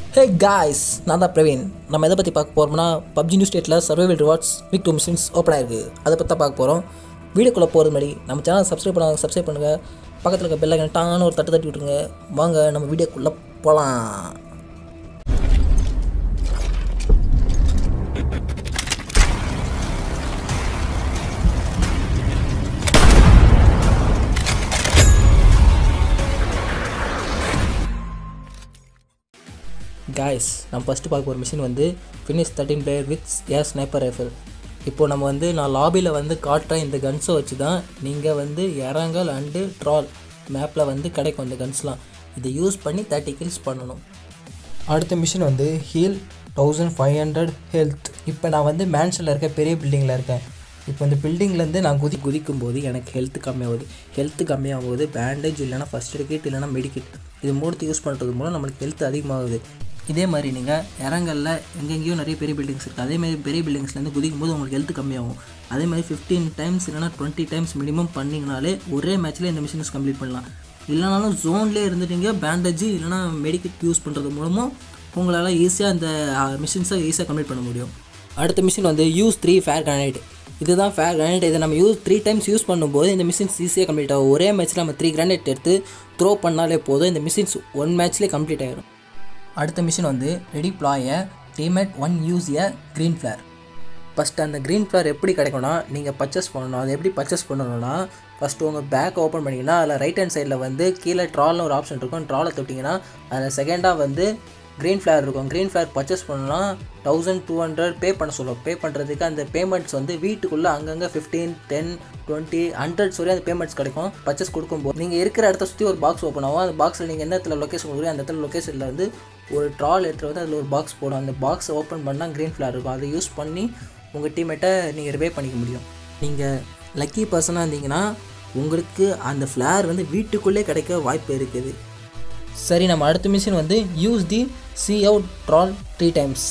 hey guys நான் தான் பிரவீன் நம்ம எதை பற்றி பார்க்க போகிறோம்னா பப்ஜி நியூ ஸ்டேட்டில் survival rewards week two missions open ஆயிருக்கு அதை பற்றி தான் பார்க்க போகிறோம் வீடியோக்குள்ளே போகிறது முன்னாடி நம்ம சேனல் சப்ஸ்கிரைப் பண்ணாங்க சப்ஸ்கிரைப் பண்ணுங்கள் பக்கத்தில் இருக்க பெல் ஐக்கன் டான்னு ஒரு தட்டு தட்டி விட்டுருங்க வாங்க நம்ம வீடியோக்குள்ளே போகலாம் காய்ஸ் நம்ம ஃபஸ்ட்டு பார்க்க போகிற மிஷின் வந்து finish thirteen player with air sniper rifle இப்போது நம்ம வந்து நான் லாபியில் வந்து காட்டுறேன் இந்த கன்ஸை வச்சு தான் நீங்கள் வந்து இறங்கல் அண்டு ட்ரால் மேப்பில் வந்து கிடைக்கும் இந்த கன்ஸ்லாம் இதை யூஸ் பண்ணி தேர்ட்டி கில்ஸ் பண்ணணும் அடுத்த மிஷின் வந்து heal thousand five hundred health இப்போ நான் வந்து மேன்ஷனில் இருக்க பெரிய பில்டிங்கில் இருக்கேன் இப்போ இந்த பில்டிங்லேருந்து நான் குதி குதிக்கும் போது எனக்கு ஹெல்த் கம்மியாகுது ஹெல்த் கம்மியாகும் போது பேண்டேஜ் இல்லைனா ஃபஸ்ட் எய்ட் கிட் இல்லைனா மெடிக்கிட் இது மூணுத்து யூஸ் பண்ணுறது மூலம் நம்மளுக்கு ஹெல்த் அதிகமாகுது இதே மாதிரி நீங்கள் இறங்கல்ல எங்கெங்கேயோ நிறைய பெரிய பில்டிங்ஸ் இருக்குது அதே மாதிரி பெரிய பில்டிங்ஸ்லேருந்து குதிக்கும் போது உங்களுக்கு ஹெல்த் கம்மியாகும் அதே மாதிரி ஃபிஃப்டீன் டைம்ஸ் இல்லைனா டுவெண்ட்டி டைம்ஸ் மினிமம் பண்ணிங்கனாலே ஒரே மேட்ச்சில் இந்த மிஷின்ஸ் கம்ப்ளீட் பண்ணலாம் இல்லைனாலும் ஜோன்லேயே இருந்துட்டீங்க பேண்டேஜ் இல்லைனா மெடிக்கிட் யூஸ் பண்ணுறது மூலமும் உங்களால் ஈஸியாக இந்த மிஷின்ஸை ஈஸியாக கம்ப்ளீட் பண்ண முடியும் அடுத்த மிஷின் வந்து யூஸ் த்ரீ ஃபேர் கிரானைட் இதுதான் ஃபேர் கிரானைட் இதை நம்ம யூஸ் த்ரீ டைம்ஸ் யூஸ் பண்ணும்போது இந்த மிஷின்ஸ் ஈஸியாக கம்ப்ளீட் ஆகும் ஒரே மேட்ச்சில் நம்ம த்ரீ கிரானைட் எடுத்து த்ரோ பண்ணாலே போதும் இந்த மிஷின்ஸ் ஒன் மேட்ச்லேயே கம்ப்ளீட் ஆகிடும் அடுத்த மிஷின் வந்து ரெடி ப்ளாய teammate one use a green flare first அந்த க்ரீன் ஃப்ளேர் எப்படி கிடைக்கும்னா நீங்கள் பர்ச்சேஸ் பண்ணணும் அதை எப்படி பர்ச்சேஸ் பண்ணணும்னா ஃபஸ்ட்டு உங்கள் பேக் ஓப்பன் பண்ணிங்கன்னா அதில் ரைட் ஹேண்ட் சைடில் வந்து கீழே ட்ரால்னு ஒரு ஆப்ஷன் இருக்கும் ட்ராலை தொட்டிங்கன்னா அதில் செகண்டாக வந்து க்ரீன் ஃப்ளேர் இருக்கும் க்ரீன் ஃப்ளேர் பர்ச்சேஸ் பண்ணணும்னா தௌசண்ட் டூ ஹண்ட்ரட் பே பண்ண சொல்லுவோம் பே பண்ணுறதுக்கு அந்த பேமெண்ட்ஸ் வந்து வீட்டுக்குள்ளே அங்கங்கே ஃபிஃப்டீன் டென் டுவெண்ட்டி ஹண்ட்ரட்ஸ் வரையும் அந்த பேமெண்ட்ஸ் கிடைக்கும் பர்ச்சேஸ் கொடுக்கும்போது நீங்கள் இருக்கிற இடத்த சுற்றி ஒரு பாக்ஸ் ஓப்பன் ஆகும் அந்த பாக்ஸில் நீங்கள் எந்த இடத்துல லொக்கேஷன் கொடுக்குறீங்க அந்த இடத்துல லொக்கேஷனில் வந்து ஒரு ட்ரால் எடுத்துகிட்டு வந்து அதில் ஒரு பாக்ஸ் போடும் அந்த பாக்ஸை ஓப்பன் பண்ணால் க்ரீன் ஃப்ளேர் இருக்கும் அதை யூஸ் பண்ணி உங்கள் டீம்மேட்டை நீங்கள் ரிவே பண்ணிக்க முடியும் நீங்கள் லக்கி பர்சனாக இருந்தீங்கன்னா உங்களுக்கு அந்த ஃப்ளேர் வந்து வீட்டுக்குள்ளே கிடைக்க வாய்ப்பு இருக்குது சரி நம்ம அடுத்த மிஷின் வந்து use the see out troll three times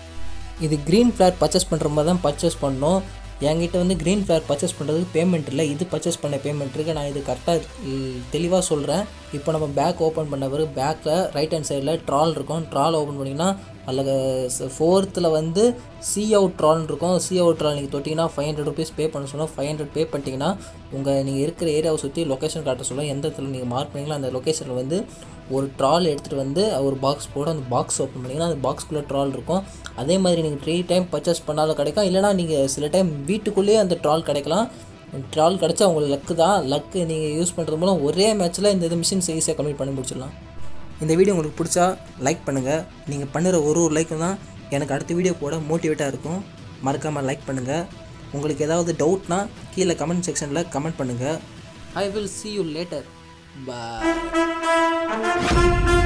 இது க்ரீன் ஃப்ளேர் பர்ச்சேஸ் பண்ணுற மாதிரி தான் பர்ச்சேஸ் பண்ணோம் என்கிட்ட வந்து க்ரீன் ஃப்ளேர் பர்ச்சேஸ் பண்ணுறதுக்கு பேமெண்ட் இல்லை இது பர்ச்சேஸ் பண்ண பேமெண்ட் இருக்குது நான் இது கரெக்டாக தெளிவாக சொல்கிறேன் இப்போ நம்ம பேக் ஓப்பன் பண்ண பிறகு பேக்கில் ரைட் ஹேண்ட் சைடில் ட்ரால் இருக்கும் ட்ரால் ஓப்பன் பண்ணிங்கன்னா அதில் ஃபோர்த்தில் வந்து சி அவுட் ட்ரால்னு இருக்கும் சி அவுட் ட்ரால் நீங்கள் தொட்டிங்கன்னா ஃபைவ் ஹண்ட்ரட் ருபீஸ் பே பண்ண சொன்னால் ஃபைவ் ஹண்ட்ரட் பே பண்ணிட்டீங்கன்னா உங்கள் நீங்கள் இருக்கிற ஏரியாவை சுற்றி லொக்கேஷன் காட்ட சொல்ல எந்த இடத்துல நீங்கள் மார்க் பண்ணீங்களோ அந்த லொக்கேஷனில் வந்து ஒரு ட்ரால் எடுத்துகிட்டு வந்து ஒரு பாக்ஸ் போட்டு அந்த பாக்ஸ் ஓப்பன் பண்ணிங்கன்னா அந்த பாக்ஸ்குள்ளே ட்ரால் இருக்கும் அதே மாதிரி நீங்கள் த்ரீ டைம் பர்ச்சேஸ் பண்ணாலும் கிடைக்கும் இல்லைனா நீங்கள் சில டைம் வீட்டுக்குள்ளேயே அந்த ட்ரால் கிடைக்கலாம் ட்ரால் கிடச்சா உங்களுக்கு லக்கு தான் லக்கு நீங்கள் யூஸ் பண்ணுறது மூலம் ஒரே மேட்ச்சில் இந்த இது மிஷின்ஸ் ஈஸியாக கம்ப்ளீட் பண்ணி முடிச்சிடலாம் இந்த வீடியோ உங்களுக்கு பிடிச்சா லைக் பண்ணுங்கள் நீங்கள் பண்ணுற ஒரு ஒரு லைக்கும் தான் எனக்கு அடுத்த வீடியோ போட மோட்டிவேட்டாக இருக்கும் மறக்காமல் லைக் பண்ணுங்கள் உங்களுக்கு ஏதாவது டவுட்னா கீழே கமெண்ட் செக்ஷனில் கமெண்ட் பண்ணுங்கள் I will see you later bye